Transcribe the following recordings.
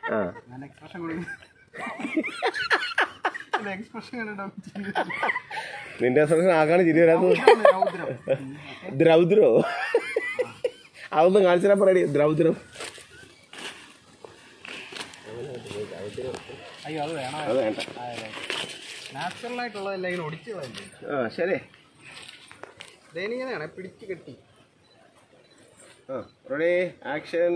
ആ ഞാൻ എക്സ്പ്രഷൻ കൊടുക്കും എക്സ്പ്രഷൻ കണ്ടിട്ടുണ്ടാവും നിന്റെ എക്സ്പ്രഷൻ ആക്കാണ് ചിരി വരാത്തത് ദ്രൗദ്രോ അതൊന്നും കാണിച്ചാൽ പറയടി ദ്രൗദ്രം അയ്യോ അത് വേണം അത് വേണ്ട നാച്ചുറൽ ആയിട്ടുള്ളതല്ല ഇങ്ങനെ ഒടിച്ചു കളയല്ലേ ആ ശരി ദയനീയതയാണ് പിടിച്ച് കെട്ടി ആ റെഡി ആക്ഷൻ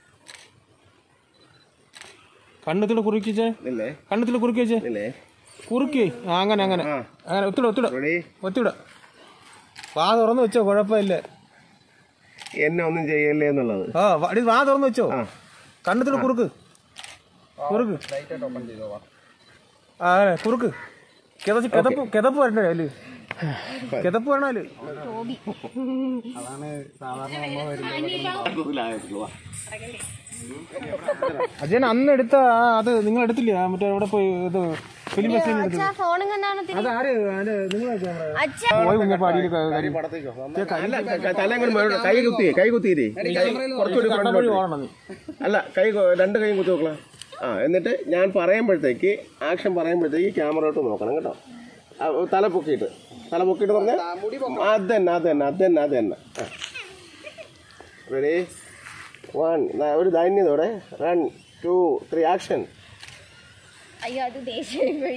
കണ്ണത്തിൽ കുറുക്കിച്ചേ ഇല്ലേ കണ്ണത്തിൽ കുറുക്കി വെച്ചേ ഇല്ലേ കുറുക്കി ആ അങ്ങനെ അങ്ങനെ ആ അങ്ങനെ ഒത്തിട ഒത്തിട റെഡി ഒത്തിട വാ തുറന്ന് വെച്ചോ കുഴപ്പമില്ല എന്നെ ഒന്നും ചെയ്യല്ലേ എന്നുള്ളത് ആ വാ- എടി, വാ തുറന്ന് വെച്ചോ ആ കണ്ണത്തിൽ കുറുക്ക് കുറുക്ക് ലൈറ്റായിട്ട് ഓപ്പൺ ചെയ്തോ വാ ആ അങ്ങനെ കുറുക്ക് കിതച്ച് കിതപ്പ് കിതപ്പ് വരണ്ടേ അതില് കിതപ്പ് വരണ അതില് അതാണ് സാധാരണ നമ്മൾ വരുമ്പോൾ അജയൻ അന്ന് എടുത്ത ആ അത് നിങ്ങൾ എടുത്തില്ലേ ആ മറ്റേ അവിടെ പോയി ഇത് ഫിലിം ഫെസ്റ്റിവൽ എടുത്തത് ഫോണും കണ്ടാണ് അത് ആര് അതിന്റെ നിങ്ങളെ ക്യാമറ അച്ഛ പോയി കുഞ്ഞപ്പ അടിയിൽ അല്ല ക- തല അങ്ങോട്ട് മേലോട്ട് കൈ കുത്തി കൈ കുത്തിയിരി കുറച്ചുകൂടി കണ്ണ വഴി ഓടണം നീ അല്ല കൈ കൊ- രണ്ട് കൈയും കുത്തി നോക്കണം ആ എന്നിട്ട് ഞാൻ പറയുമ്പോഴത്തേക്ക് ആക്ഷൻ പറയുമ്പോഴത്തേക്ക് ക്യാമറ ഇട്ട് നോക്കണം കേട്ടോ ആ, തല പൊക്കിയിട്ട് തല പൊക്കിയിട്ട് പറഞ്ഞാൽ അത് തന്നെ അത് തന്നെ അത് തന്നെ അത് തന്നെ റെഡി വൺ ഒരു ധാന്യതോടെ റൺ ടു ത്രീ ആക്ഷൻ അയ്യോ അത് ദേഷ്യം പോയി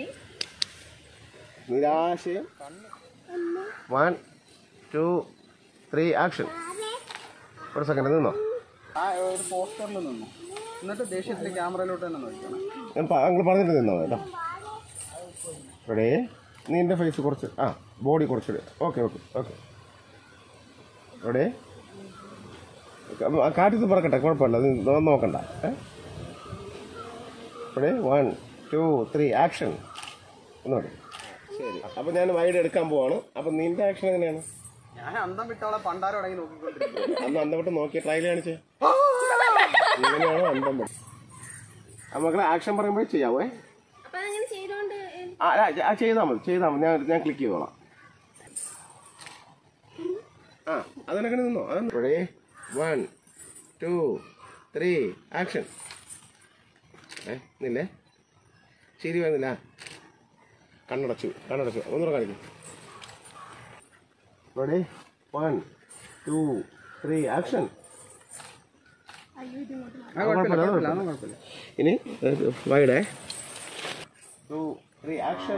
നിരാശയം വൺ ടു ത്രീ ആക്ഷൻ ഒരു സെക്കൻഡ് നിന്നോ ആ ഒരു പോസ്റ്ററിൽ നിന്നു എന്നിട്ട് ദേഷ്യത്തിൽ ക്യാമറയിലോട്ട് തന്നെ നോക്കണം ഞാൻ പ- അങ്ങൾ പറഞ്ഞിട്ട് നിന്നോ കേട്ടോ റെഡി നീ എൻ്റെ ഫേസ് കുറച്ച് ആ ബോഡി കുറച്ചുകൂടി ഓക്കെ ഓക്കെ ഓക്കെ റെഡി കാറ്റത്ത് പറക്കട്ടെ കുഴപ്പമില്ല അത് നോ- നോക്കണ്ട ready one two three action ഒന്നുകൂടി ശരി അപ്പം ഞാൻ വൈഡ് എടുക്കാൻ പോവാണ് അപ്പം നിന്റെ ആക്ഷൻ എങ്ങനെയാണ് ഞാൻ അന്തം വിട്ടവളെ പണ്ടാരോടങ്ങി നോക്കിക്കൊണ്ടിരിക്കും അന്ന് അന്തപ്പെട്ട് നോക്കി ട്രയൽ കാണിച്ചേ ഇങ്ങനെയാണോ അന്തം വിട്ട് അപ്പം മക്കളെ ആക്ഷൻ പറയുമ്പോഴേ ചെയ്യാവേ അപ്പൊ അങ്ങനെ ചെയ്തോണ്ട് ആ ആ, ആ ചെയ്താൽ മതി ചെയ്താൽ മതി ഞാൻ ഞാൻ ക്ലിക്ക് ചെയ്തോളാം ആ അതിനങ്ങനെ നിന്നോ അതൊന്നും ready one two three action ഏ നില്ലേ ശരി വരുന്നില്ല കണ്ണടച്ചു കണ്ണടച്ചു ഒന്നുകൂടെ കാണിക്കും ready one two three action ഇനി വൈഡേ ടു ത്രീ ആക്ഷൻ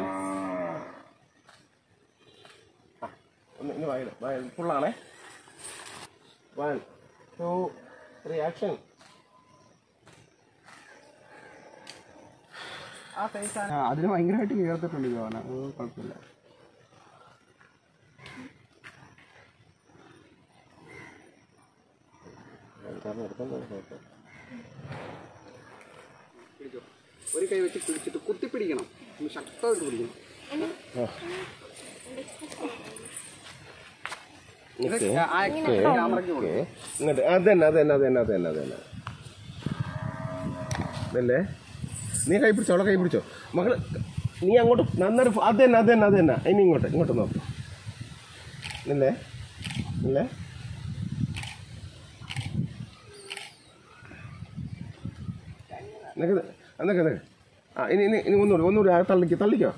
ഒന്ന് ഇനി വൈഡ് ഫുള്ളാണേ വൺ ടു ത്രീ ആക്ഷൻ ആ ഫേസ് അതിന് ഭയങ്കരമായിട്ട് ഉയർത്തിട്ടുണ്ട് ജോന അത് കുഴപ്പമില്ല പിടിച്ചോ. ഒരു കൈ വെച്ച് പിടിച്ചിട്ട് കുത്തി പിടിക്കണം ഒന്ന് ശക്തമായിട്ട് പിടിക്കണം ഇത് ആ expression ക്യാമറയ്ക്ക് കൊടുക്കും ഇങ്ങോട്ട് അത് തന്നെ അത് തന്നെ അത് തന്നെ അത് തന്നെ അത് തന്നെ ഇതല്ലേ നീ കൈ പിടിച്ചോ അവളെ കൈ പിടിച്ചോ മകള് നീ അങ്ങോട്ട് നന്നായിട്ട് ഫോ- അത് തന്നെ അത് തന്നെ അത് തന്നെ ഇനി ഇങ്ങോട്ട് ഇങ്ങോട്ട് നോക്ക് ഇല്ലേ ഇല്ലേ നിനക്ക് എന്നൊക്കെ എന്നൊക്കെ ആ ഇനി ഇനി ഇനി ഒന്നുകൂടി ഒന്നുകൂടി ആ തള്ളിക്കോ തള്ളിക്കോ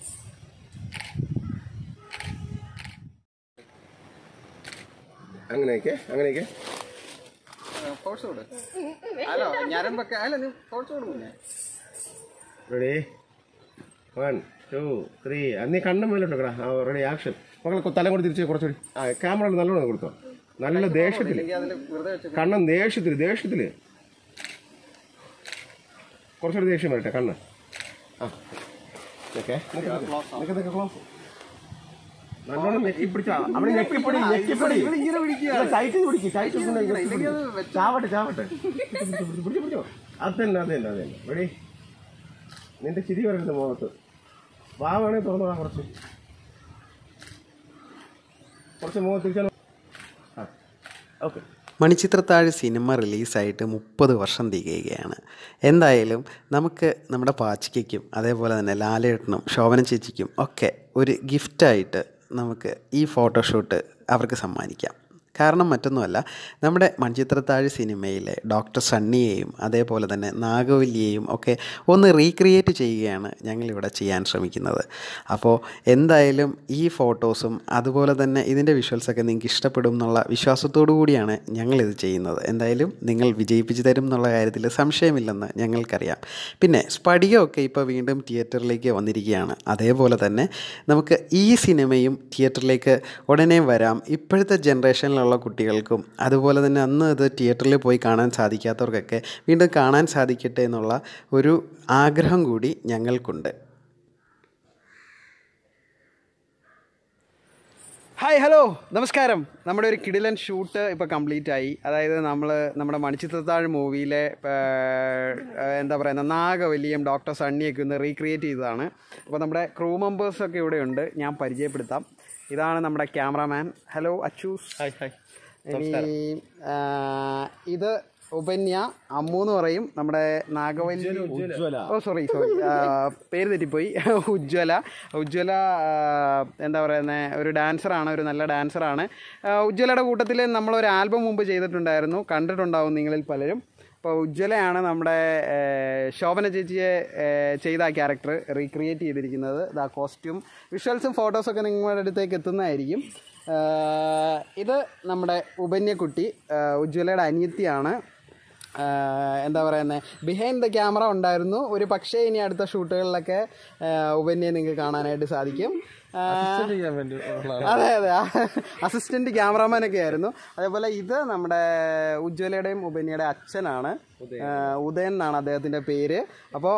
അങ്ങനെയൊക്കെ അങ്ങനെയൊക്കെ ഫോഴ്സ് കൊടു അല്ല ഞരമ്പൊക്കെ അല്ല നീ ഫോഴ്സ് കൊടുക്കുന്നേ റെഡി വൺ ടു ത്രീ നീ കണ്ണും മേലോട്ട് വെക്കടാ ആ റെഡി ആക്ഷൻ മക്കളെ തല കൂടി തിരിച്ച് കുറച്ചുകൂടി ആ ക്യാമറ നല്ലോണം കൊടുത്തോ നല്ല ദേഷ്യത്തിൽ അല്ലെങ്കിൽ അതിൽ വെറുതെ വെച്ച് കണ്ണൻ ദേഷ്യത്തിൽ ദേഷ്യത്തിൽ കുറച്ചുകൂടി ദേഷ്യം വരട്ടെ കണ്ണ് ആ ഓക്കെ ക്ലോസ് നല്ലോണം ഞെക്കി പിടിച്ചാ അവിടെ ഞെക്കിപ്പിടി ഞെക്കിപ്പിടി ഇങ്ങനെ പിടിക്കുക ടൈറ്റ് പിടിക്ക് ടൈറ്റ് ചാവട്ടെ ചാവട്ടെ പിടിച്ചോ, പിടിച്ചോ, പിടിച്ചോ, പിടിച്ചോ. അത് തന്നെ അത് തന്നെ അത് തന്നെ റെഡി നിന്റെ ചിരി വരരുത് മുഖത്ത് വാ വേണേ തുറന്നോളാം കുറച്ച് കുറച്ച് മുഖത്ത് തിരിച്ചാൽ ആ ഓക്കെ മണിച്ചിത്രത്താഴ് സിനിമ റിലീസായിട്ട് മുപ്പത് വർഷം തികയുകയാണ് എന്തായാലും നമുക്ക് നമ്മുടെ പാച്ചിക്കയ്ക്കും അതേപോലെ തന്നെ ലാലേട്ടനും ശോഭന ചേച്ചിക്കും ഒക്കെ ഒരു ഗിഫ്റ്റായിട്ട് നമുക്ക് ഈ ഫോട്ടോഷൂട്ട് അവർക്ക് സമ്മാനിക്കാം കാരണം മറ്റൊന്നുമല്ല നമ്മുടെ മൺചിത്രത്താഴ് സിനിമയിലെ ഡോക്ടർ സണ്ണിയെയും അതേപോലെ തന്നെ നാഗവല്ലിയെയും ഒക്കെ ഒന്ന് റീക്രിയേറ്റ് ചെയ്യുകയാണ് ഞങ്ങളിവിടെ ചെയ്യാൻ ശ്രമിക്കുന്നത് അപ്പോൾ എന്തായാലും ഈ ഫോട്ടോസും അതുപോലെ തന്നെ ഇതിൻ്റെ വിഷ്വൽസൊക്കെ നിങ്ങൾക്ക് ഇഷ്ടപ്പെടും എന്നുള്ള വിശ്വാസത്തോടു കൂടിയാണ് ഞങ്ങളിത് ചെയ്യുന്നത് എന്തായാലും നിങ്ങൾ വിജയിപ്പിച്ച് തരും എന്നുള്ള കാര്യത്തിൽ സംശയമില്ലെന്ന് ഞങ്ങൾക്കറിയാം പിന്നെ സ്പടികമൊക്കെ ഇപ്പോൾ വീണ്ടും തിയേറ്ററിലേക്ക് വന്നിരിക്കുകയാണ് അതേപോലെ തന്നെ നമുക്ക് ഈ സിനിമയും തിയേറ്ററിലേക്ക് ഉടനെ വരാം ഇപ്പോഴത്തെ ജനറേഷനിലുള്ള കുട്ടികൾക്കും അതുപോലെ തന്നെ അന്ന് ഇത് തിയേറ്ററിൽ പോയി കാണാൻ സാധിക്കാത്തവർക്കൊക്കെ വീണ്ടും കാണാൻ സാധിക്കട്ടെ എന്നുള്ള ഒരു ആഗ്രഹം കൂടി ഞങ്ങൾക്കുണ്ട് ഹായ് ഹലോ നമസ്കാരം നമ്മുടെ ഒരു കിടിലൻ ഷൂട്ട് ഇപ്പോൾ കംപ്ലീറ്റ് ആയി അതായത് നമ്മൾ നമ്മുടെ മണിച്ചിത്രത്താഴ് മൂവിയിലെ എന്താ പറയുക നാഗവല്ലിയും ഡോക്ടർ സണ്ണിയൊക്കെ ഒന്ന് റീക്രിയേറ്റ് ചെയ്തതാണ് അപ്പോൾ നമ്മുടെ ക്രൂ മെമ്പേഴ്സൊക്കെ ഇവിടെ ഉണ്ട് ഞാൻ പരിചയപ്പെടുത്താം ഇതാണ് നമ്മുടെ cameraman hello Achoos hi hi ഇനി ആ, ഇത് ഉപന്യ അമ്മു എന്ന് പറയും നമ്മുടെ നാഗവല്ലി ഓ സോറി സോറി പേര് തെറ്റിപ്പോയി ഉജ്ജ്വല ഉജ്ജ്വല ആ, എന്താ പറയുന്നത് ഒരു ഡാൻസറാണ് ഒരു നല്ല ഡാൻസറാണ് ഉജ്ജ്വലയുടെ കൂട്ടത്തിൽ നമ്മളൊരു ആൽബം മുമ്പ് ചെയ്തിട്ടുണ്ടായിരുന്നു കണ്ടിട്ടുണ്ടാവും നിങ്ങളിൽ പലരും അപ്പോൾ ഉജ്ജ്വലയാണ് നമ്മുടെ ആ, ശോഭന ചേച്ചിയെ ആ, ചെയ്ത ആ ക്യാരക്ടർ റീക്രിയേറ്റ് ചെയ്തിരിക്കുന്നത് ദാ കോസ്റ്റ്യൂം വിഷ്വൽസും ഫോട്ടോസൊക്കെ നിങ്ങളുടെ അടുത്തേക്ക് എത്തുന്നതായിരിക്കും ആ, ഇത് നമ്മുടെ ഉപന്യക്കുട്ടി ആ, ഉജ്ജ്വലയുടെ അനിയത്തിയാണ് ആ, എന്താ പറയുന്നത് ബിഹൈൻഡ് ദ ക്യാമറ ഉണ്ടായിരുന്നു ഒരു പക്ഷേ ഇനി അടുത്ത ഷൂട്ടുകളിലൊക്കെ ആ, ഉപന്യയെ നിങ്ങൾക്ക് കാണാനായിട്ട് സാധിക്കും ആ, ചെയ്യാൻ വേണ്ടി ഉള്ളതാണ്. അതെ അതെ അസിസ്റ്റന്റ് ക്യാമറാമാൻ ഒക്കെ ആയിരുന്നു അതേപോലെ ഇത് നമ്മുടെ ഉജ്ജ്വലയുടെയും ഉപന്യയുടെ അച്ഛനാണ് ആ, ഉദയൻ എന്നാണ് അദ്ദേഹത്തിന്റെ പേര് അപ്പോൾ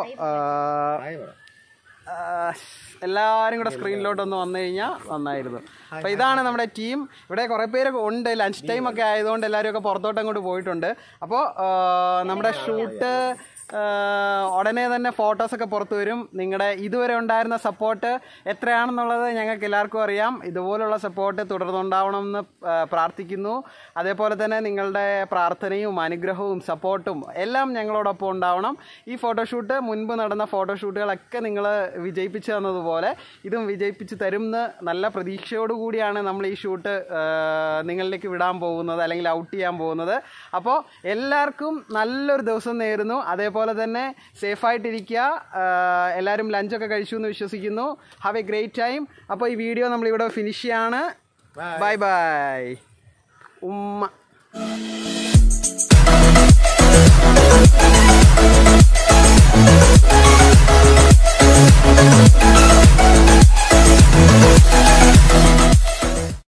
എല്ലാവരും കൂടെ സ്ക്രീനിലോട്ട് ഒന്ന് വന്നു കഴിഞ്ഞാൽ നന്നായിരുന്നു അപ്പോൾ ഇതാണ് നമ്മുടെ ടീം ഇവിടെ കുറേ പേരൊക്കെ ഉണ്ട് ലഞ്ച് ടൈം ഒക്കെ ആയതുകൊണ്ട് എല്ലാവരും ഒക്കെ പുറത്തോട്ട് അങ്ങോട്ട് പോയിട്ടുണ്ട് അപ്പോൾ നമ്മുടെ ഷൂട്ട് ഉടനെ തന്നെ ഫോട്ടോസൊക്കെ പുറത്തു വരും നിങ്ങളുടെ ഇതുവരെ ഉണ്ടായിരുന്ന സപ്പോർട്ട് എത്രയാണെന്നുള്ളത് ഞങ്ങൾക്ക് എല്ലാവർക്കും അറിയാം ഇതുപോലുള്ള സപ്പോർട്ട് തുടർന്നുണ്ടാവണമെന്ന് ആ, പ്രാർത്ഥിക്കുന്നു അതേപോലെ തന്നെ നിങ്ങളുടെ പ്രാർത്ഥനയും അനുഗ്രഹവും സപ്പോർട്ടും എല്ലാം ഞങ്ങളോടൊപ്പം ഉണ്ടാവണം ഈ ഫോട്ടോഷൂട്ട് മുൻപ് നടന്ന ഫോട്ടോഷൂട്ടുകളൊക്കെ നിങ്ങൾ വിജയിപ്പിച്ചു തന്നതുപോലെ ഇതും വിജയിപ്പിച്ച് തരുമെന്ന് നല്ല പ്രതീക്ഷയോടുകൂടിയാണ് നമ്മൾ ഈ ഷൂട്ട് നിങ്ങളിലേക്ക് വിടാൻ പോകുന്നത് അല്ലെങ്കിൽ ഔട്ട് ചെയ്യാൻ പോകുന്നത് അപ്പോൾ എല്ലാവർക്കും നല്ലൊരു ദിവസം നേരുന്നു അതേപോലെ തന്നെ സേഫായിട്ടിരിക്കുക എല്ലാവരും ലഞ്ചൊക്കെ കഴിച്ചു എന്ന് വിശ്വസിക്കുന്നു ഹാവ് എ ഗ്രേറ്റ് ടൈം അപ്പോൾ ഈ വീഡിയോ നമ്മളിവിടെ ഫിനിഷ് ചെയ്യാണ് ബൈ ബൈ ഉമ്മ